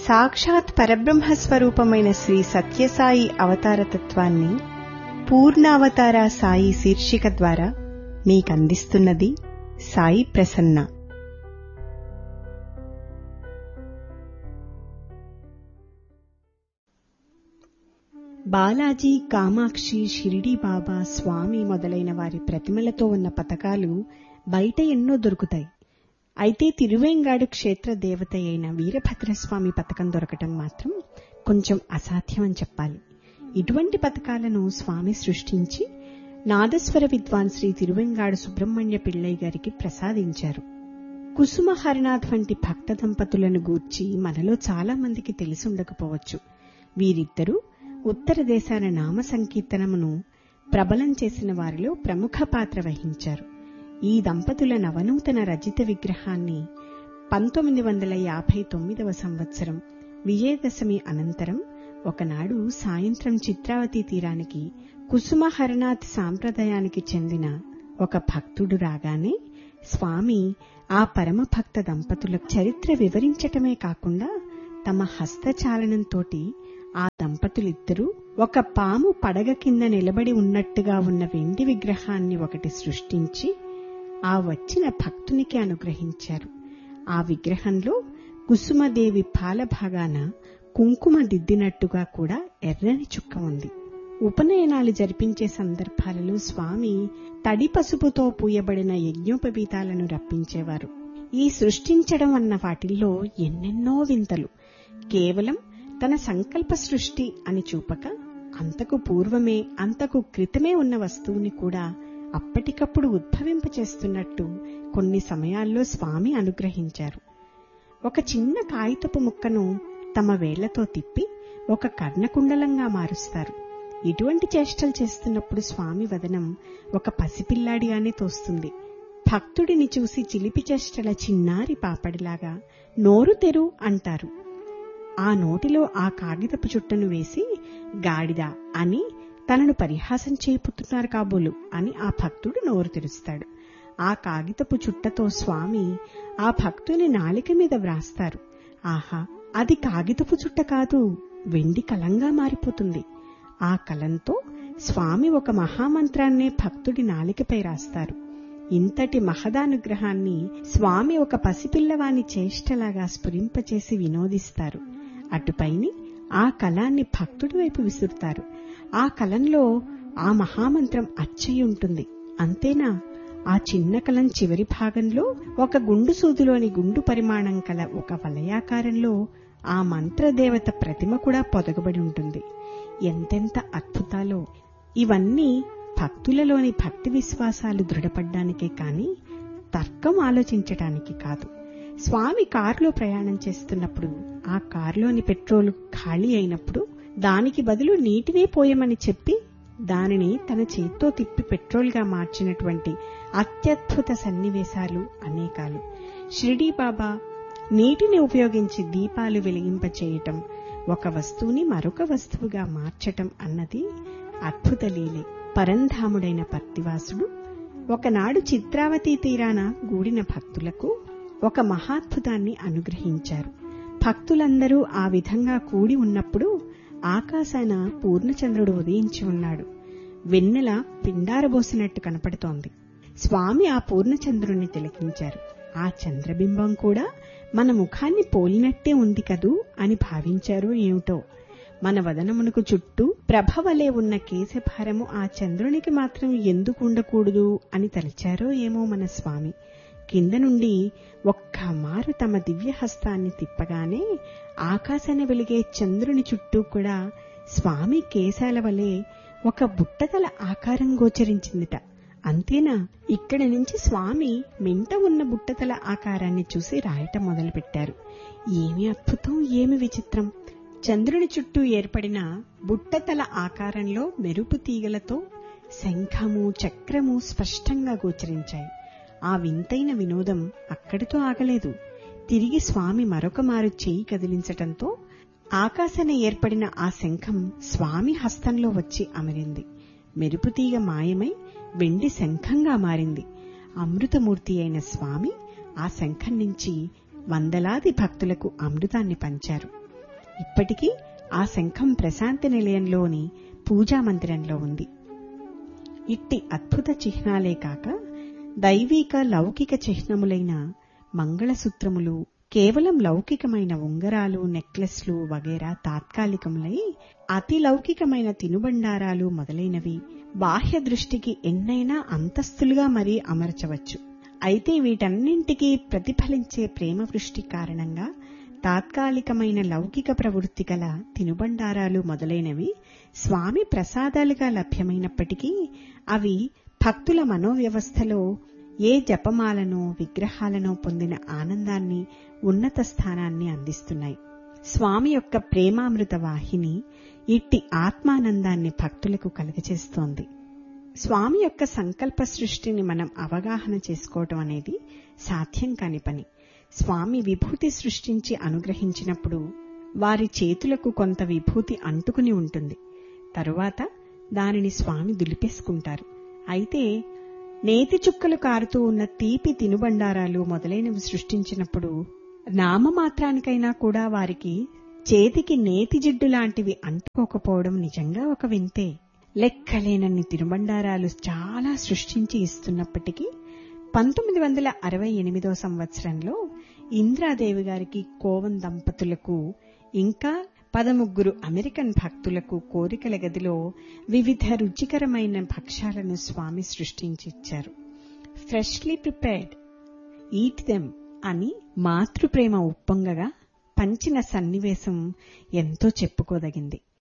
సాక్షాత్ పరబ్రహ్మ స్వరూపమైన శ్రీ సత్యసాయి అవతారతత్వాన్ని పూర్ణావతార సాయి శీర్షిక ద్వారా మీకందిస్తున్నది సాయి ప్రసన్న బాలాజీ కామాక్షి షిరిడి బాబా స్వామి మొదలైన వారి ప్రతిమలతో ఉన్న పథకాలు బయట ఎన్నో దొరుకుతాయి అయితే తిరువేంగాడు క్షేత్ర దేవత అయిన వీరభద్రస్వామి పథకం దొరకటం మాత్రం కొంచెం అసాధ్యం అని చెప్పాలి ఇటువంటి పథకాలను స్వామి సృష్టించి నాదస్వర విద్వాన్ శ్రీ తిరువెంగాడు సుబ్రహ్మణ్య పిళ్ళయ్య గారికి ప్రసాదించారు కుసుమ హరినాథ్ వంటి భక్త దంపతులను గూర్చి మనలో చాలా మందికి తెలిసుండకపోవచ్చు వీరిద్దరూ ఉత్తర దేశాన నామ సంకీర్తనమును ప్రబలం చేసిన వారిలో ప్రముఖ పాత్ర వహించారు ఈ దంపతుల నవనూతన రజిత విగ్రహాన్ని పంతొమ్మిది వందల యాభై తొమ్మిదవ సంవత్సరం విజయదశమి అనంతరం ఒకనాడు సాయంత్రం చిత్రావతి తీరానికి కుసుమ హరనాథ్ సాంప్రదాయానికి చెందిన ఒక భక్తుడు రాగానే స్వామి ఆ పరమ భక్త దంపతుల చరిత్ర వివరించటమే కాకుండా తమ హస్తచాలనంతోటి ఆ దంపతులిద్దరూ ఒక పాము పడగ కింద నిలబడి ఉన్నట్టుగా ఉన్న వెండి విగ్రహాన్ని ఒకటి సృష్టించి ఆ వచ్చిన భక్తునికి అనుగ్రహించారు ఆ విగ్రహంలో కుసుమదేవి పాలభాగాన కుంకుమ దిద్దినట్టుగా కూడా ఎర్రని చుక్క ఉంది ఉపనయనాలు జరిపించే సందర్భాలలో స్వామి తడి పసుపుతో పూయబడిన యజ్ఞోపవీతాలను రప్పించేవారు ఈ సృష్టించడం అన్న వాటిల్లో ఎన్నెన్నో వింతలు కేవలం తన సంకల్ప సృష్టి అని చూపక అంతకు పూర్వమే అంతకు క్రితమే ఉన్న వస్తువుని కూడా అప్పటికప్పుడు ఉద్భవింపచేస్తున్నట్టు కొన్ని సమయాల్లో స్వామి అనుగ్రహించారు ఒక చిన్న కాగితపు ముక్కను తమ వేళ్లతో తిప్పి ఒక కర్ణకుండలంగా మారుస్తారు ఇటువంటి చేష్టలు చేస్తున్నప్పుడు స్వామి వదనం ఒక పసిపిల్లాడిగానే తోస్తుంది భక్తుడిని చూసి చిలిపి చేష్టల చిన్నారి పాపడిలాగా నోరు తెరు అంటారు ఆ నోటిలో ఆ కాగితపు చుట్టను వేసి గాడిద అని తనను పరిహాసం చేపుతున్నారు కాబోలు అని ఆ భక్తుడు నోరు తెరుస్తాడు ఆ కాగితపు చుట్టతో స్వామి ఆ భక్తుని నాలిక మీద వ్రాస్తారు ఆహా అది కాగితపు చుట్ట కాదు వెండి కలంగా మారిపోతుంది ఆ కలంతో స్వామి ఒక మహామంత్రాన్నే భక్తుడి నాలికపై రాస్తారు ఇంతటి మహదానుగ్రహాన్ని స్వామి ఒక పసిపిల్లవాని చేష్టలాగా స్ఫురింపచేసి వినోదిస్తారు అటుపైని ఆ కళాన్ని భక్తుడి వైపు విసురుతారు ఆ కలంలో ఆ మహామంత్రం అచ్చయి ఉంటుంది అంతేనా ఆ చిన్న కలం చివరి భాగంలో ఒక గుండు సూదిలోని గుండు పరిమాణం కల ఒక వలయాకారంలో ఆ మంత్రదేవత ప్రతిమ కూడా పొదగబడి ఉంటుంది ఎంతెంత అద్భుతాలో ఇవన్నీ భక్తులలోని భక్తి విశ్వాసాలు దృఢపడ్డానికే కాని తర్కం ఆలోచించటానికి కాదు స్వామి కారులో ప్రయాణం చేస్తున్నప్పుడు ఆ కారులోని పెట్రోల్ ఖాళీ అయినప్పుడు దానికి బదులు నీటినే పోయమని చెప్పి దానిని తన చేత్తో తిప్పి పెట్రోల్గా మార్చినటువంటి అత్యద్భుత సన్నివేశాలు అనేకాలు షిరిడీ బాబా నీటిని ఉపయోగించి దీపాలు వెలిగింపచేయటం ఒక వస్తువుని మరొక వస్తువుగా మార్చటం అన్నది అద్భుత లీలే పరంధాముడైన పర్తివాసుడు ఒకనాడు చిత్రావతి తీరాన గూడిన భక్తులకు ఒక మహాద్భుతాన్ని అనుగ్రహించారు భక్తులందరూ ఆ విధంగా కూడి ఉన్నప్పుడు ఆకాశాన పూర్ణచంద్రుడు ఉదయించి ఉన్నాడు వెన్నెల పిండారబోసినట్టు కనపడుతోంది స్వామి ఆ పూర్ణచంద్రుణ్ణి తిలకించారు ఆ చంద్రబింబం కూడా మన ముఖాన్ని పోలినట్టే ఉంది కదూ అని భావించారో ఏమిటో మన వదనమునకు చుట్టూ ప్రభవలే ఉన్న కేశభారము ఆ చంద్రునికి మాత్రం ఎందుకు ఉండకూడదు అని తలిచారో ఏమో మన స్వామి కింద నుండి ఒక్క మారు తమ దివ్య హస్తాన్ని తిప్పగానే ఆకాశాన వెలిగే చంద్రుని చుట్టూ కూడా స్వామి కేశాల వలె ఒక బుట్టగల ఆకారం గోచరించిందిట అంతేనా ఇక్కడి నుంచి స్వామి మింట ఉన్న బుట్టతల ఆకారాన్ని చూసి రాయటం మొదలుపెట్టారు ఏమి అద్భుతం ఏమి విచిత్రం చంద్రుని చుట్టూ ఏర్పడిన బుట్టతల ఆకారంలో మెరుపు తీగలతో శంఖము చక్రము స్పష్టంగా గోచరించాయి ఆ వింతైన వినోదం అక్కడితో ఆగలేదు తిరిగి స్వామి మరొక మారు చేయి కదిలించటంతో ఆకాశాన ఏర్పడిన ఆ శంఖం స్వామి హస్తంలో వచ్చి అమరింది మెరుపుతీగ మాయమై వెండి శంఖంగా మారింది అమృతమూర్తి అయిన స్వామి ఆ శంఖం నుంచి వందలాది భక్తులకు అమృతాన్ని పంచారు ఇప్పటికీ ఆ శంఖం ప్రశాంతి నిలయంలోని పూజా మందిరంలో ఉంది ఇట్టి అద్భుత చిహ్నాలే కాక దైవిక లౌకిక చిహ్నములైన మంగళసూత్రములు కేవలం లౌకికమైన ఉంగరాలు నెక్లెస్లు వగేరా తాత్కాలికములై అతి లౌకికమైన తినుబండారాలు మొదలైనవి బాహ్య దృష్టికి ఎన్నైనా అంతస్తులుగా మరీ అమర్చవచ్చు అయితే వీటన్నింటికీ ప్రతిఫలించే ప్రేమ వృష్టి కారణంగా తాత్కాలికమైన లౌకిక ప్రవృత్తి గల తినుబండారాలు మొదలైనవి స్వామి ప్రసాదాలుగా లభ్యమైనప్పటికీ అవి భక్తుల మనోవ్యవస్థలో ఏ జపమాలను విగ్రహాలను పొందిన ఆనందాన్ని ఉన్నత స్థానాన్ని అందిస్తున్నాయి స్వామి యొక్క ప్రేమామృత వాహిని ఇట్టి ఆత్మానందాన్ని భక్తులకు కలుగచేస్తోంది స్వామి యొక్క సంకల్ప సృష్టిని మనం అవగాహన చేసుకోవటం అనేది సాధ్యం కాని పని స్వామి విభూతి సృష్టించి అనుగ్రహించినప్పుడు వారి చేతులకు కొంత విభూతి అంటుకుని ఉంటుంది తరువాత దానిని స్వామి దులిపేసుకుంటారు అయితే నేతి చుక్కలు కారుతూ ఉన్న తీపి తినుబండారాలు మొదలైనవి సృష్టించినప్పుడు నామమాత్రానికైనా కూడా వారికి చేతికి నేతి జిడ్డు లాంటివి అంటుకోకపోవడం నిజంగా ఒక వింతే లెక్కలేనన్ని తినుబండారాలు చాలా సృష్టించి ఇస్తున్నప్పటికీ పంతొమ్మిది వందల అరవై ఎనిమిదో సంవత్సరంలో ఇంద్రాదేవి గారికి కోవన్ దంపతులకు ఇంకా పదముగ్గురు అమెరికన్ భక్తులకు కోరికల గదిలో వివిధ రుచికరమైన భక్ష్యాలను స్వామి సృష్టించిచ్చారు ఫ్రెష్లీ ప్రిపేర్డ్ ఈట్ దెమ్ అని మాతృప్రేమ ఉప్పొంగగా పంచిన సన్నివేశం ఎంతో చెప్పుకోదగింది